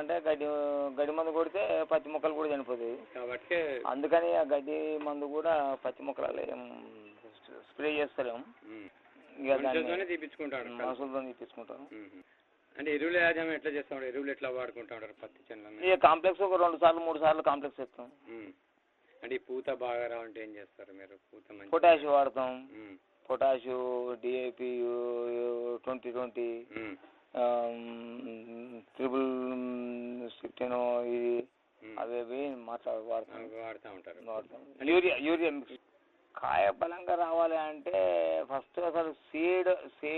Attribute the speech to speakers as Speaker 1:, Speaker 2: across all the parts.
Speaker 1: అంటే గడ్డి గడ్డి మందు కొడితే పత్తి మొక్కలు కూడా చనిపోతాయి
Speaker 2: కాబట్టి
Speaker 1: అందుకని ఆ గడ్డి మందు కూడా పత్తి మొక్కలలో ఏం స్ప్రే చేస్తలేము ఇక
Speaker 2: మనుషులతోనే
Speaker 1: దాన్ని
Speaker 2: తీపించుకుంటాడు
Speaker 1: మనుషులతో తీసుకుంటాం
Speaker 2: అంటే ఎరువుల యాజమాన్యం ఎట్లా చేస్తా ఉంటారు ఎరువులు ఎట్లా వాడుకుంటా ఉంటారు పత్తి చేనులో
Speaker 1: ఇక కాంప్లెక్స్ ఒక రెండు సార్లు మూడు సార్లు కాంప్లెక్స్ ఇస్తాం
Speaker 2: అంటే ఈ పూత బాగా రావంటే ఏం చేస్తారు మీరు పూత మంచి
Speaker 1: పొటాష్ వాడతాం
Speaker 2: um,
Speaker 1: potash DAP twenty twenty
Speaker 2: um,
Speaker 1: triple sixteen ఇది
Speaker 2: ఉమ్.
Speaker 1: అవి అవి మాట్లాడు వాడతాం
Speaker 2: అవి వాడుతూ ఉంటారు
Speaker 1: వాడతాం యూరియా యూరియా మిక్స్ కాయ బలంగా రావాలి అంటే ఫస్ట్ అసలు సీడ్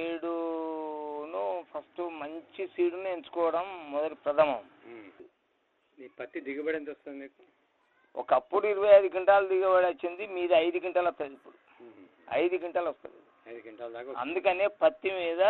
Speaker 1: సీడును ఫస్ట్ మంచి సీడును ఎంచుకోవడం మొదటి ప్రథమం
Speaker 2: ఉమ్. ఈ పత్తి దిగుబడి ఎంత వస్తుంది మీకు
Speaker 1: ఒకప్పుడు ఇరవై ఐదు క్వింటాలు దిగబడి వచ్చింది మీది ఐదు క్వింటాలు వస్తుంది ఇప్పుడు
Speaker 2: ఉమ్.
Speaker 1: ఐదు క్వింటాలు వస్తుంది
Speaker 2: ఐదు క్వింటాల దాకా వస్తుంది.
Speaker 1: అందుకనే పత్తి మీద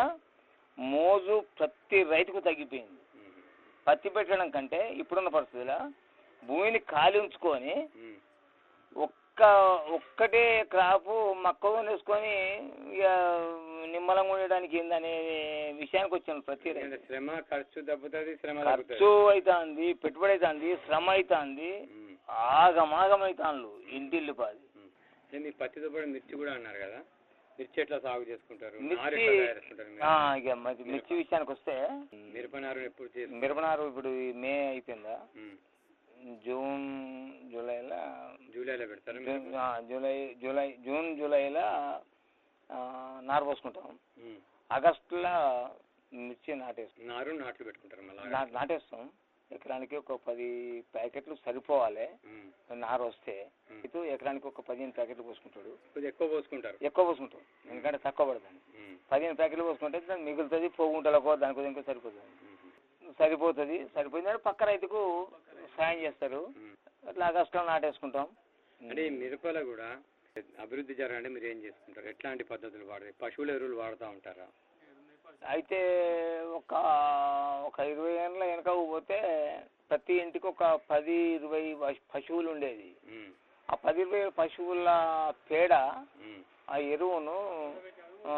Speaker 1: మోజు ప్రతి రైతుకు తగ్గిపోయింది
Speaker 2: ఉమ్,
Speaker 1: పత్తి పెట్టడం కంటే ఇప్పుడున్న పరిస్థితిలో భూమిని ఖాళీ ఉంచుకొని
Speaker 2: ఉమ్,
Speaker 1: ఒక్క ఒక్కటే క్రాపు మక్కువ వేసుకొని ఇక నిమ్మలంగా ఉండడానికి ఏందనే విషయానికి వచ్చాను ప్రతి
Speaker 2: ఎందుకంటే
Speaker 1: రైతు
Speaker 2: శ్రమ ఖర్చు తగ్గుతుంది శ్రమ
Speaker 1: ఖర్చు
Speaker 2: తగ్గుతుంది
Speaker 1: అవుతుంది పెట్టుబడి అవుతుంది శ్రమ అవుతుంది
Speaker 2: ఉమ్,
Speaker 1: ఆగమాగమవుతాను ఇంటిల్లి పాది
Speaker 2: ఉమ్. అంటే మీ పత్తితో పాటు మిర్చి కూడా అన్నారు కదా మిర్చి ఎట్లా సాగు చేసుకుంటారు నారు
Speaker 1: మిర్చి
Speaker 2: ఎట్లా తయారు చేసుకుంటారు మీరు?
Speaker 1: ఆ, ఇక మరి మిర్చి విషయానికి వస్తే
Speaker 2: మిరప నారు ఎప్పుడు చేస్తారు
Speaker 1: మిరపనారు ఇప్పుడు ఈ మే అయిపోయిందా
Speaker 2: ఉమ్.
Speaker 1: జూన్ జూలైలో
Speaker 2: జూలైలో పెడతారు
Speaker 1: జూన్ ఆ, జూలై జూలై జూన్ జూలైలో ఆ, నారు పోసుకుంటాం ఆగస్టులో మిర్చి నాటేస్తాం
Speaker 2: నారు నాట్లు పెట్టుకుంటారు మళ్ళీ
Speaker 1: నా- నాటేస్తాం ఎకరానికి ఒక పది ప్యాకెట్లు సరిపోవాలి నారు వస్తే ఇటు ఎకరానికి ఒక పదిహేను ప్యాకెట్లు పోసుకుంటాడు
Speaker 2: కొద్దిగా ఎక్కువ పోసుకుంటారు
Speaker 1: ఎక్కువ పోసుకుంటాం ఎందుకంటే తక్కువ పడుతుంది
Speaker 2: ఉమ్.
Speaker 1: పదిహేను ప్యాకెట్లు పోసుకుంటే దానికి మిగులుతుంది పోగుంటలకో దానికో ఇంకో సరిపోతుంది
Speaker 2: ఉమ్.
Speaker 1: సరిపోతుంది సరిపోయిందంటే పక్క రైతుకు సాయం చేస్తారు
Speaker 2: ఉమ్.
Speaker 1: అట్లా ఆగస్టులో నాటేసుకుంటాం
Speaker 2: అంటే ఈ మిరపలో కూడా అభివృద్ధి జరగాలంటే మీరు ఏం చేసుకుంటారు ఎట్లాంటి పద్ధతులు వాడతారు పశువుల ఎరువులు వాడుతూ ఉంటారా
Speaker 1: అయితే ఒక ఒక ఇరవై ఏళ్ళ వెనక పోతే ప్రతి ఇంటికి ఒక పది ఇరవై పశు- పశువులు ఉండేది
Speaker 2: ఉమ్.
Speaker 1: ఆ పది ఇరవై పశువుల పేడ
Speaker 2: ఉమ్.
Speaker 1: ఆ ఎరువును ఆ,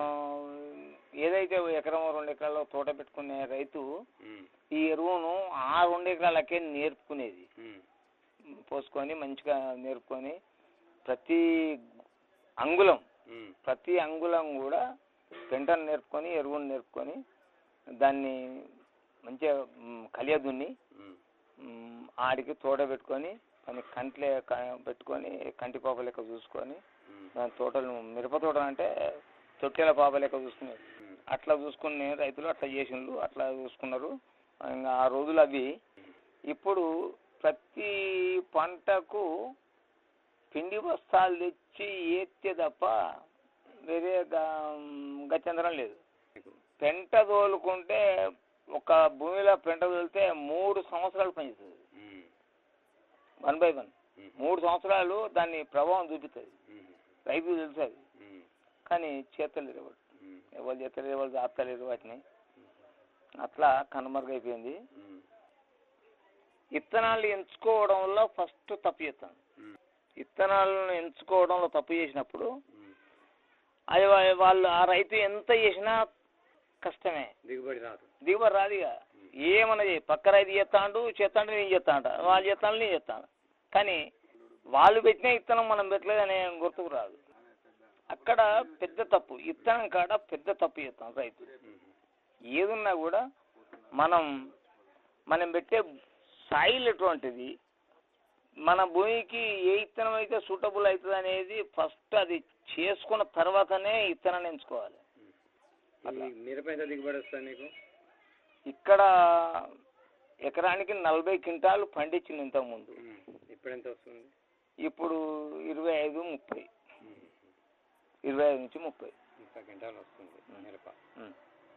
Speaker 1: ఏదైతే ఎకరం రెండు ఎకరాల్లో తోట పెట్టుకునే రైతు
Speaker 2: ఉమ్.
Speaker 1: ఈ ఎరువును ఆ రెండు ఎకరాలకే నేర్పుకునేది
Speaker 2: ఉమ్.
Speaker 1: పోసుకొని మంచిగా నేర్పుకొని ప్రతి అంగుళం
Speaker 2: ఉమ్.
Speaker 1: ప్రతి అంగుళం కూడా పెంటను నేర్పుకొని ఎరువును నేర్పుకొని దాన్ని మంచిగా మ్, కలియ దున్ని
Speaker 2: ఉమ్.
Speaker 1: మ్, ఆడికి తోట పెట్టుకొని దాన్ని కంట్లే క- పెట్టుకొని కంటి పాప లెక్క చూసుకొని
Speaker 2: ఉమ్.
Speaker 1: దాని తోటలు మిరప తోట అంటే తొట్టెల పాప లెక్క చూసుకునేది
Speaker 2: ఉమ్.
Speaker 1: అట్లా చూసుకునే రైతులు అట్లా చేసిండ్రు అట్లా చూసుకున్నారు ఇంకా ఆ రోజులు అవి ఇప్పుడు ప్రతి పంటకు పిండి బస్తాలు తెచ్చి ఏత్తే తప్ప వేరే గ- గత్యంతరం లేదు పెంట తోలుకుంటే ఒక భూమిలో పెంట తోలితే మూడు సంవత్సరాలు పనిచేస్తుంది
Speaker 2: um.
Speaker 1: One by one
Speaker 2: um.
Speaker 1: మూడు సంవత్సరాలు దాన్ని ప్రభావం చూపిస్తుంది
Speaker 2: ఉమ్.
Speaker 1: రైతుకు తెలుసు అది
Speaker 2: ఉమ్.
Speaker 1: కానీ చేతలేరు ఎవరు
Speaker 2: ఉమ్.
Speaker 1: ఎవరు చేతలేరు ఎవరు ఆపుతలేరు వాటిని అట్లా కనుమరుగైపోయింది
Speaker 2: ఉమ్.
Speaker 1: విత్తనాలు ఎంచుకోవడంలో ఫస్ట్ తప్పు చేస్తాను
Speaker 2: ఉమ్.
Speaker 1: విత్తనాలను ఎంచుకోవడంలో తప్పు చేసినప్పుడు
Speaker 2: ఉమ్.
Speaker 1: అది వా- వాళ్ళు ఆ రైతు ఎంత చేసినా కష్టమే
Speaker 2: దిగుబడి రాదు
Speaker 1: దిగుబడి రాదు ఇక ఏమన్నా చేయి పక్క రైతు చేస్తాడు చేస్తాడు నేను చేస్తాంట వాళ్ళు చేస్తాను నేను చేస్తాను కానీ వాళ్ళు పెట్టిన విత్తనం మనం పెట్టలేదు అనే గుర్తుకు రాదు అక్కడ పెద్ద తప్పు విత్తనం కాడ పెద్ద తప్పు చేస్తాం రైతు
Speaker 2: ఉమ్.
Speaker 1: ఏదున్నా కూడా మనం మనం పెట్టే సాయిల్ ఎటువంటిది మన భూమికి ఏ విత్తనం అయితే సూటబుల్ అవుతుంది అనేది ఫస్ట్ అది చేసుకున్న తర్వాతనే విత్తనాన్ని ఎంచుకోవాలి
Speaker 2: ఈ మిరప ఎంత దిగుబడి వస్తుంది నీకు
Speaker 1: ఇక్కడ ఎకరానికి నలభై క్వింటాలు పండించింది ఇంతకుముందు
Speaker 2: ఉమ్. ఇప్పుడు ఎంత వస్తుంది
Speaker 1: ఇప్పుడు ఇరవై ఐదు ముప్పై
Speaker 2: ఉమ్.
Speaker 1: ఇరవై ఐదు నుంచి ముప్పై
Speaker 2: ముప్పై క్వింటాలు వస్తుంది మిరప
Speaker 1: ఉం.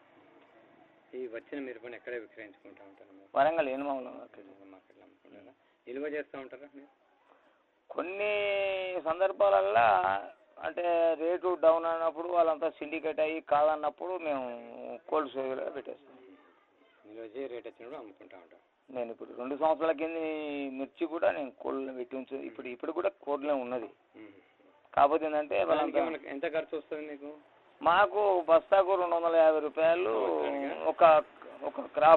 Speaker 2: ఈ వచ్చిన మిరపని ఎక్కడ విక్రయించుకుంటా ఉంటారు మీరు
Speaker 1: వరంగల్ ఏనుమావులో
Speaker 2: మార్కెట్లో అమ్ముకుంటారా నిల్వ చేస్తూ ఉంటారా మీరు
Speaker 1: కొన్ని సందర్భాలల్లో అంటే రేటు డౌన్ అయినప్పుడు వాళ్ళంతా సిండికేట్ అయ్యి కాదన్నప్పుడు మేము కోల్డ్ స్టోరేజ్లో పెట్టేస్తాం
Speaker 2: నిల్వ చేసి రేట్ వచ్చినప్పుడు అమ్ముకుంటా ఉంటాం
Speaker 1: నేను ఇప్పుడు రెండు సంవత్సరాల కింద మిర్చి కూడా నేను కోల్డ్లో పెట్టి ఉంచు ఇప్పుడు ఇప్పుడు కూడా కోల్డ్లో ఉన్నది
Speaker 2: ఉమ్.
Speaker 1: కాకపోతే ఏంటంటే
Speaker 2: దానికి
Speaker 1: వాళ్ళంతా
Speaker 2: ఏమన్నా- ఎంత ఖర్చు వస్తుంది మీకు
Speaker 1: మాకు బస్తాకు రెండు వందల యాభై రూపాయలు ఒక ఒక క్రాప్